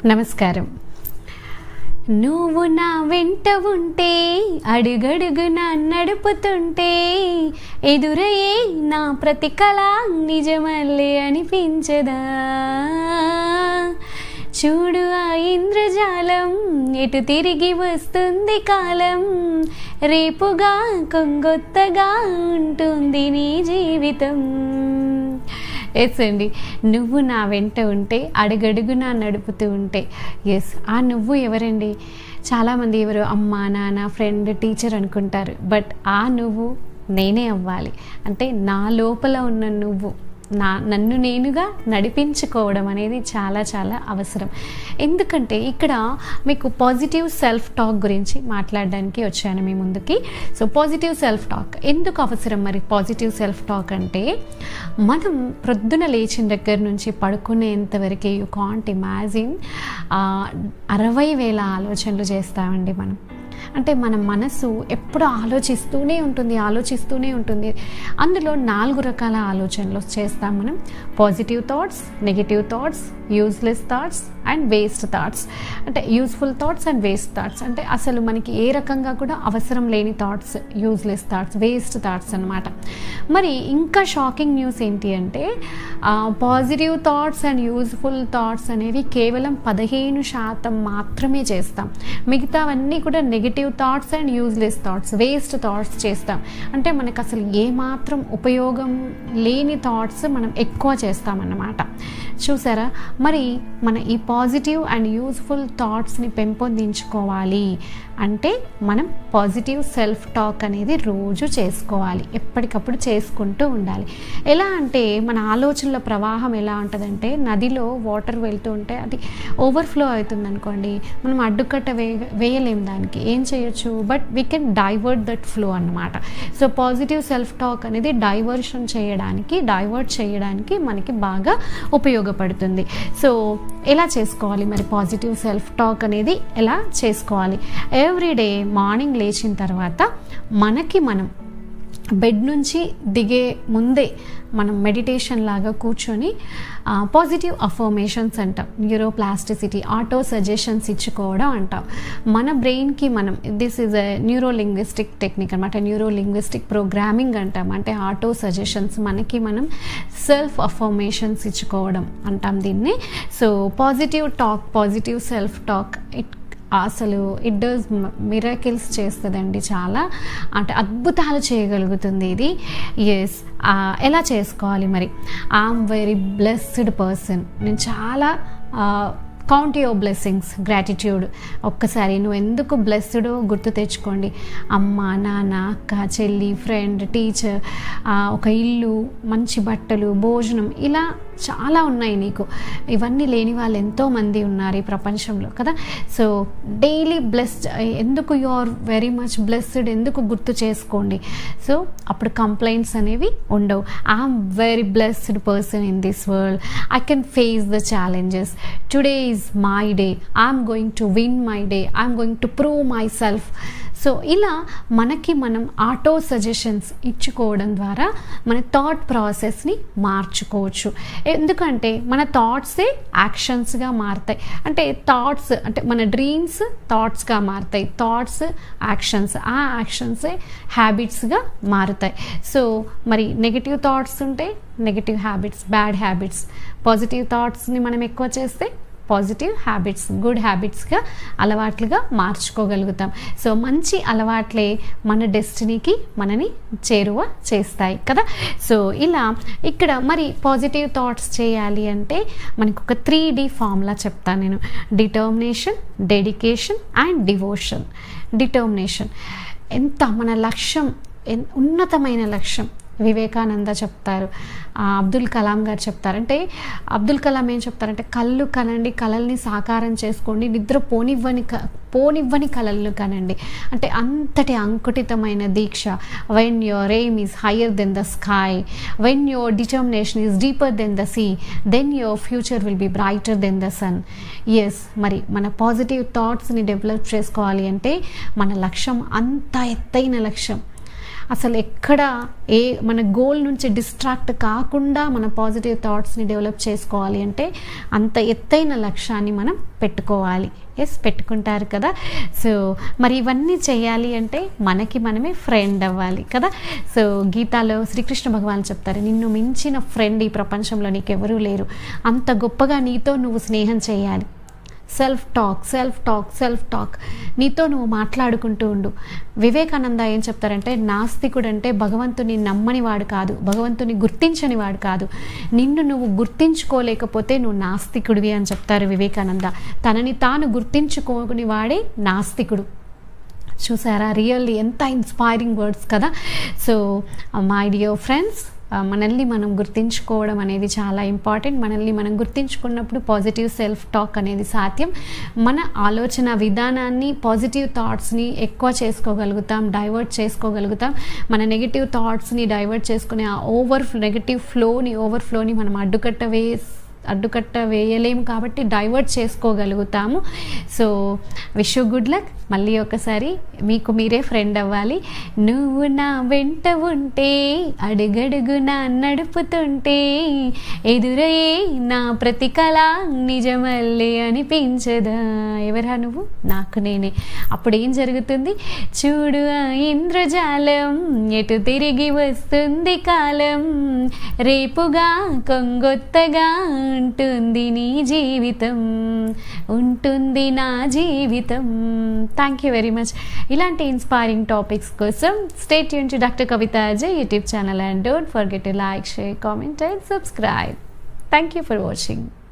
నమస్కారం నువ్వు నా వెంట ఉంటే అడుగడుగున నడుపుతుంటే ఎదురయ్యే నా ప్రతి కళ నిజమల్లే అనిపించదా చూడు ఆ ఇంద్రజాలం ఎటు తిరిగి వస్తుంది కాలం రేపుగా కొంగొత్తగా ఉంటుంది నీ జీవితం ఎస్ అండి నువ్వు నా వెంట ఉంటే అడుగడుగునా నడుపుతూ ఉంటే ఎస్ ఆ నువ్వు ఎవరండి చాలామంది ఎవరు అమ్మ నాన్న ఫ్రెండ్ టీచర్ అనుకుంటారు బట్ ఆ నువ్వు నేనే అవ్వాలి అంటే నా లోపల ఉన్న నువ్వు నా నన్ను నేనుగా నడిపించుకోవడం అనేది చాలా చాలా అవసరం ఎందుకంటే ఇక్కడ మీకు పాజిటివ్ సెల్ఫ్ టాక్ గురించి మాట్లాడడానికి వచ్చాను మీ ముందుకి సో పాజిటివ్ సెల్ఫ్ టాక్ ఎందుకు అవసరం మరి పాజిటివ్ సెల్ఫ్ టాక్ అంటే మనం ప్రొద్దున లేచిన దగ్గర నుంచి పడుకునేంత వరకు యూ కాంట్ ఇమాజిన్ అరవై వేల ఆలోచనలు చేస్తామండి మనం అంటే మన మనసు ఎప్పుడు ఆలోచిస్తూనే ఉంటుంది ఆలోచిస్తూనే ఉంటుంది అందులో నాలుగు రకాల ఆలోచనలు చేస్తాం మనం positive thoughts negative thoughts useless thoughts and waste thoughts అంటే useful thoughts and waste thoughts అంటే అసలు మనకి ఏ రకంగా కూడా అవసరం లేని thoughts useless thoughts waste thoughts అనమాట మరి ఇంకా షాకింగ్ న్యూస్ ఏంటి అంటే positive thoughts and useful thoughts అనేవి కేవలం పదిహేను శాతం మాత్రమే చేస్తాం మిగతావన్నీ కూడా negative thoughts and useless thoughts waste thoughts చేస్తాం అంటే మనకు అసలు ఏమాత్రం ఉపయోగం లేని థాట్స్ మనం ఎక్కువ చేస్తామన్నమాట చూసారా మరి మన ఈ పాజిటివ్ అండ్ యూజ్ఫుల్ థాట్స్ని పెంపొందించుకోవాలి అంటే మనం పాజిటివ్ సెల్ఫ్ టాక్ అనేది రోజు చేసుకోవాలి ఎప్పటికప్పుడు చేసుకుంటూ ఉండాలి ఎలా అంటే మన ఆలోచనల ప్రవాహం ఎలా ఉంటుందంటే నదిలో వాటర్ వెళ్తూ ఉంటే అది ఓవర్ఫ్లో అవుతుంది అనుకోండి మనం అడ్డుకట్ట వే వేయలేం దానికి ఏం చేయొచ్చు but we can divert that flow అన్నమాట సో పాజిటివ్ సెల్ఫ్ టాక్ అనేది డైవర్షన్ చేయడానికి డైవర్ట్ చేయడానికి మనకి బాగా ఉపయోగపడుతుంది సో ఎలా చేసుకోవాలి మరి పాజిటివ్ సెల్ఫ్ టాక్ అనేది ఎలా చేసుకోవాలి ఎవ్రీడే మార్నింగ్ లేచిన తర్వాత మనకి మనం బెడ్ నుంచి దిగే ముందే మనం మెడిటేషన్ లాగా కూర్చొని పాజిటివ్ అఫర్మేషన్స్ అంటాం న్యూరోప్లాస్టిసిటీ ఆటో సజెషన్స్ ఇచ్చుకోవడం అంటాం మన బ్రెయిన్కి మనం this is a neuro linguistic technique అనమాట న్యూరో లింగ్విస్టిక్ ప్రోగ్రామింగ్ అంటాం అంటే ఆటో సజెషన్స్ మనకి మనం సెల్ఫ్ అఫర్మేషన్స్ ఇచ్చుకోవడం అంటాం దీన్ని so positive talk positive self talk it అసలు ఇట్ డస్ మిరాకిల్స్ చేస్తుందండి చాలా అంటే అద్భుతాలు చేయగలుగుతుంది ఇది ఎస్ ఎలా చేసుకోవాలి మరి ఐఎమ్ వెరీ బ్లెస్డ్ పర్సన్ నేను చాలా కౌంట్ యువర్ బ్లెస్సింగ్స్ గ్రాటిట్యూడ్ ఒక్కసారి నువ్వు ఎందుకు బ్లెస్డ్ గుర్తు తెచ్చుకోండి అమ్మ నాన్న అక్క చెల్లి ఫ్రెండ్ టీచర్ ఒక ఇల్లు మంచి బట్టలు భోజనం ఇలా చాలా ఉన్నాయి నీకు ఇవన్నీ లేని వాళ్ళు ఎంతోమంది ఉన్నారు ఈ ప్రపంచంలో కదా సో డైలీ బ్లెస్డ్ ఎందుకు you are very much blessed ఎందుకు గుర్తు చేసుకోండి సో అప్పుడు కంప్లైంట్స్ అనేవి ఉండవు I'm very blessed person in this world I can face the challenges today is my day I'm going to win my day I'm going to prove myself so ఇలా మనకి మనం auto suggestions ఇచ్చుకోవడం ద్వారా మన thought ప్రాసెస్ని మార్చుకోవచ్చు ఎందుకంటే మన థాట్సే యాక్షన్స్గా మారుతాయి అంటే థాట్స్ అంటే మన డ్రీమ్స్ థాట్స్గా మారుతాయి థాట్స్ యాక్షన్స్ ఆ యాక్షన్సే హ్యాబిట్స్గా మారుతాయి సో మరి నెగిటివ్ థాట్స్ ఉంటే negative habits bad habits positive థాట్స్ని మనం ఎక్కువ చేస్తే పాజిటివ్ హ్యాబిట్స్ గుడ్ హ్యాబిట్స్గా అలవాట్లుగా మార్చుకోగలుగుతాం సో మంచి అలవాట్లే మన డెస్టినీకి మనని చేరువ చేస్తాయి కదా సో ఇలా ఇక్కడ మరి పాజిటివ్ థాట్స్ చేయాలి అంటే మనకు ఒక త్రీ డి ఫార్ములా చెప్తాను నేను determination dedication and devotion determination ఎంత మన లక్ష్యం ఉన్నతమైన లక్ష్యం వివేకానంద చెప్తారు అబ్దుల్ కలాం గారు చెప్తారంటే అబ్దుల్ కలాం ఏం చెప్తారంటే కళ్ళు కనండి కళల్ని సాకారం చేసుకోండి నిద్ర పోనివ్వని క పోనివ్వని కళలను కనండి అంటే అంతటి అంకుటితమైన దీక్ష when your aim is higher than the sky when your determination is deeper than the sea then your future will be brighter than the sun yes మరి మన పాజిటివ్ థాట్స్ని డెవలప్ చేసుకోవాలి అంటే మన లక్ష్యం అంత ఎత్తైన లక్ష్యం అసలు ఎక్కడ ఏ మన గోల్ నుంచి డిస్ట్రాక్ట్ కాకుండా మన పాజిటివ్ థాట్స్ని డెవలప్ చేసుకోవాలి అంటే అంత ఎత్తైన లక్ష్యాన్ని మనం పెట్టుకోవాలి ఎస్ పెట్టుకుంటారు కదా సో మరి ఇవన్నీ చేయాలి అంటే మనకి మనమే ఫ్రెండ్ అవ్వాలి కదా సో గీతాలో శ్రీకృష్ణ భగవాన్ చెప్తారు నిన్ను మించిన ఫ్రెండ్ ఈ ప్రపంచంలో నీకెవరూ లేరు అంత గొప్పగా నీతో నువ్వు స్నేహం చేయాలి self talk self talk self talk నీతో నువ్వు మాట్లాడుకుంటూ ఉండు వివేకానంద ఏం చెప్తారంటే నాస్తికుడు అంటే భగవంతుని నమ్మని వాడు కాదు భగవంతుని గుర్తించని వాడు కాదు నిన్ను నువ్వు గుర్తించుకోలేకపోతే నువ్వు నాస్తికుడివి అని చెప్తారు వివేకానంద తనని తాను గుర్తించుకోని వాడే నాస్తికుడు చూసారా రియల్లీ ఎంత ఇన్స్పైరింగ్ వర్డ్స్ కదా సో మై డియర్ ఫ్రెండ్స్ మనల్ని మనం గుర్తించుకోవడం అనేది చాలా ఇంపార్టెంట్ మనల్ని మనం గుర్తించుకున్నప్పుడు పాజిటివ్ సెల్ఫ్ టాక్ అనేది సాధ్యం మన ఆలోచన విధానాన్ని పాజిటివ్ థాట్స్ని ఎక్కువ చేసుకోగలుగుతాం డైవర్ట్ చేసుకోగలుగుతాం మన నెగిటివ్ థాట్స్ని డైవర్ట్ చేసుకునే ఆ ఓవర్ నెగిటివ్ ఫ్లోని ఓవర్ ఫ్లోని మనం అడ్డుకట్ట వే అడ్డుకట్ట వేయలేము కాబట్టి డైవర్ట్ చేసుకోగలుగుతాము సో విష్ గుడ్ లక్ మళ్ళీ ఒకసారి మీకు మీరే ఫ్రెండ్ అవ్వాలి నువ్వు నా వెంట ఉంటే అడుగడుగునా నడుపుతుంటే ఎదురయ్యే నా ప్రతి కళ నిజమల్లే అనిపించదా ఎవరా నువ్వు నాకు నేనే అప్పుడు ఏం జరుగుతుంది చూడు ఆ ఇంద్రజాలం ఎటు తిరిగి వస్తుంది కాలం రేపుగా కొంగొత్తగా ఉంటుంది నీ జీవితం ఉంటుంది నా జీవితం థ్యాంక్ యూ వెరీ మచ్ ఇలాంటి ఇన్స్పైరింగ్ టాపిక్స్ కోసం స్టేట్ యూన్ to doctor Kavitha Ajay YouTube channel and don't forget to like share comment and subscribe thank you for watching